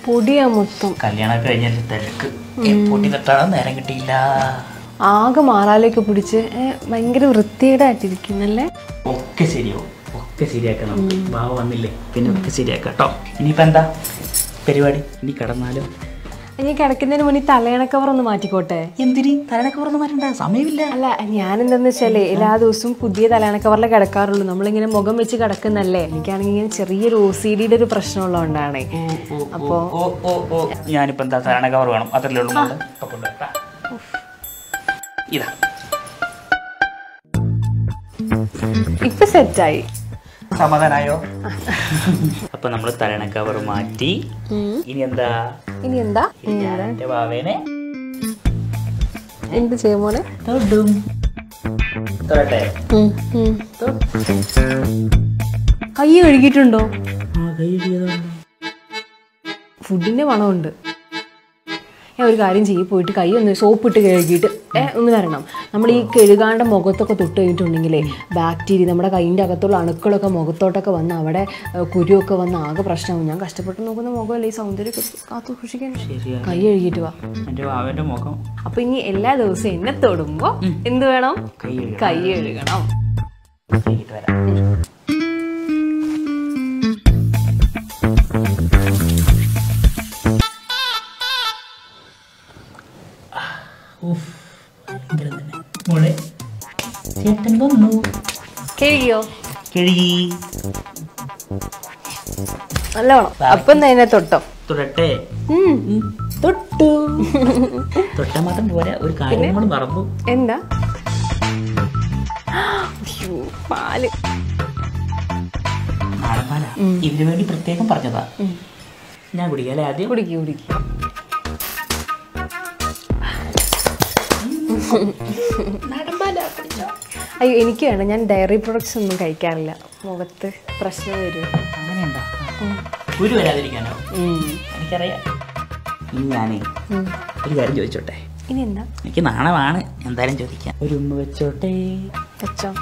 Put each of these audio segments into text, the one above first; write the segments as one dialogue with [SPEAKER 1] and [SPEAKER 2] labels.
[SPEAKER 1] പൊടിയാ മൊത്തം
[SPEAKER 2] കല്യാണമൊക്കെ കഴിഞ്ഞാൽ തിരക്ക് പൊട്ടി തട്ടാൻ നേരം കിട്ടിയില്ല
[SPEAKER 1] ആകെ മാറാലേക്ക് പിടിച്ച് ഏ, ഭയങ്കര വൃത്തിയുടെ ആയിട്ടിരിക്കുന്നല്ലേ
[SPEAKER 2] ഒക്കെ ശരിയാവും ഒക്കെ ശരിയാക്കാം നമുക്ക് ബാവ വന്നില്ലേ പിന്നെ ഒക്കെ ശരിയാക്കാം കേട്ടോ ഇനിയിപ്പോ എന്താ പരിപാടി ഇനി കടന്നാലോ
[SPEAKER 1] ഇനി കിടക്കുന്നതിന് മുന്നേ തലയണക്കവർ ഒന്ന് മാറ്റിക്കോട്ടെ
[SPEAKER 2] എന്തിന് തലനൊക്കെ പുറന്ന് വരണ്ട സമയമില്ല
[SPEAKER 1] അല്ല ഞാൻ എന്താന്ന് വെച്ചാലേ എല്ലാ ദിവസവും പുതിയ തലയണക്കവറിലെ കിടക്കാറുള്ളൂ നമ്മളിങ്ങനെ മുഖം വെച്ച് കിടക്കുന്നല്ലേ എനിക്കാണെങ്കിൽ ഇങ്ങനെ ചെറിയൊരു ഒ സി ഡിയുടെ ഒരു പ്രശ്നമുള്ളതുകൊണ്ടാണ്
[SPEAKER 2] അപ്പോ ഓ ഓ ഓ ഞാനിപ്പോ എന്താ തലണ കവർ വേണം അതല്ലേ ഉള്ളൂ മോളെ. ഇപ്പൊ കൊണ്ടുവരട്ടാ. ഇതാ
[SPEAKER 1] ഇപ്പൊ സെറ്റായി
[SPEAKER 2] സമാധാനായോ അപ്പൊ നമ്മൾ തലണ കവർ മാറ്റി ഇനി എന്താ
[SPEAKER 1] ഇനി എന്താ
[SPEAKER 2] ഇനി ഞാൻ എന്റെ ബാവേനെ
[SPEAKER 1] എന്ത് ചെയ്യും മോനെ
[SPEAKER 2] തൊടും തൊടട്ടെ
[SPEAKER 1] കൈ കഴുകിയിട്ടുണ്ടോ
[SPEAKER 2] ആ കൈ ചെയ്തോണ്ട്
[SPEAKER 1] ഫുഡിന്റെ മണമുണ്ട് ഞാൻ ഒരു കാര്യം ചെയ്യും പോയിട്ട് കൈ ഒന്ന് സോപ്പ് ഇട്ട് കഴുകിയിട്ട് ഏ ഒന്ന് വരണം നമ്മൾ ഈ കഴുകാണ്ട മുഖത്തൊക്കെ തൊട്ട് കഴിഞ്ഞിട്ടുണ്ടെങ്കിലേ ബാക്ടീരിയ നമ്മുടെ കൈയിൻ്റെ അകത്തുള്ള അണുക്കളൊക്കെ മുഖത്തോട്ടൊക്കെ വന്ന് അവിടെ ഏ, കുരുവൊക്കെ വന്ന് ആകെ പ്രശ്നമാവും ഞാൻ കഷ്ടപ്പെട്ട് നോക്കുന്ന മുഖമല്ലേ ഈ സൗന്ദര്യമൊക്കെ കാത്തു സൂക്ഷിക്കാൻ
[SPEAKER 2] ശരിയാ
[SPEAKER 1] കൈ കഴുകിയിട്ട് വാ
[SPEAKER 2] എന്റെ ബാവന്റെ മുഖം
[SPEAKER 1] അപ്പൊ ഇനി എല്ലാ ദിവസവും എന്നെ തൊടുമ്പോ എന്ത് വേണം
[SPEAKER 2] കൈ കഴുകണം.
[SPEAKER 1] കൈ കഴുകണം
[SPEAKER 2] കഴുകിയിട്ട് വരാം ഉഫ്, ഭയങ്കര തന്നെ. മോളെ ചേട്ടൻ വന്നു
[SPEAKER 1] കഴുകിയോ
[SPEAKER 2] കിഴി
[SPEAKER 1] നല്ലോണം അപ്പം തന്നെ തൊട്ടോ
[SPEAKER 2] തൊടട്ടെ
[SPEAKER 1] ഉം.
[SPEAKER 2] തൊട്ടു തൊട്ടാ മാത്രം പോരാ ഒരു കാര്യം നമ്മൾ മറന്നു
[SPEAKER 1] എന്താ അയ്യോ, പാല്
[SPEAKER 2] നാടൻപാല ഇതിനു വേണ്ടി പ്രത്യേകം പറഞ്ഞതാ ഞാൻ കുടിക്കാല്ലേ ആദ്യം
[SPEAKER 1] കുടിക്ക് കുടിക്ക് അയ്യോ എനിക്ക് വേണം ഞാൻ ഡയറി പ്രൊഡക്ട്സ് ഒന്നും കഴിക്കാറില്ല മുഖത്ത് പ്രശ്നം വരും
[SPEAKER 2] അങ്ങനെയുണ്ടോ കുരു വരാതിരിക്കാനോ എനിക്കറിയാം ഇനി ഞാനേ ഒരു കാര്യം ചോദിച്ചോട്ടെ
[SPEAKER 1] ഇനി എന്താ
[SPEAKER 2] എനിക്ക് നാണമാണ് എന്തായാലും ചോദിക്കാം ഒരു ഉമ്മ വെച്ചോട്ടെ
[SPEAKER 1] വെച്ചോ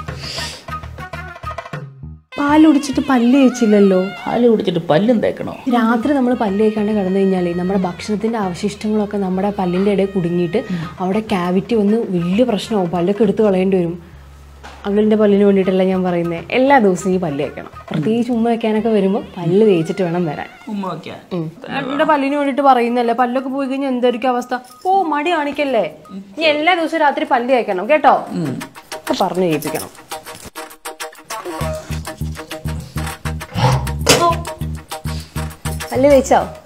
[SPEAKER 1] പാൽ കുടിച്ചിട്ട് പല്ല് കഴിച്ചില്ലല്ലോ
[SPEAKER 2] പാല് കുടിച്ചിട്ട് പല്ലും തേക്കണോ
[SPEAKER 1] രാത്രി നമ്മൾ പല്ല് കഴിക്കാണ്ട് കിടന്നു കഴിഞ്ഞാൽ നമ്മുടെ ഭക്ഷണത്തിന്റെ അവശിഷ്ടങ്ങളൊക്കെ നമ്മുടെ പല്ലിന്റെ ഇടയിൽ കുടുങ്ങിയിട്ട് അവിടെ ക്യാവിറ്റി വന്ന് വലിയ പ്രശ്നമാവും പല്ലൊക്കെ എടുത്ത് കളയേണ്ടി വരും അങ്കിളിന്റെ പല്ലിന് വേണ്ടിയിട്ടല്ല ഞാൻ പറയുന്നത് എല്ലാ ദിവസവും ഈ പല്ല് വെക്കണം പ്രത്യേകിച്ച് ഉമ്മ വെക്കാനൊക്കെ വരുമ്പോൾ പല്ല് തേച്ചിട്ട് വേണം വരാൻ
[SPEAKER 2] ഉമ്മ വയ്ക്കാൻ
[SPEAKER 1] ഏട്ടൻ്റെ പല്ലിന് വേണ്ടിയിട്ട് പറയുന്നല്ലേ പല്ലൊക്കെ പോയി കഴിഞ്ഞാൽ എന്തായിരിക്കും അവസ്ഥ ഓ മടി കാണിക്കല്ലേ ഇനി എല്ലാ ദിവസവും രാത്രി പല്ല് കഴിക്കണം കേട്ടോ ഒക്കെ പറഞ്ഞു ചെയ്യിപ്പിക്കണം പല്ല് തേച്ചോ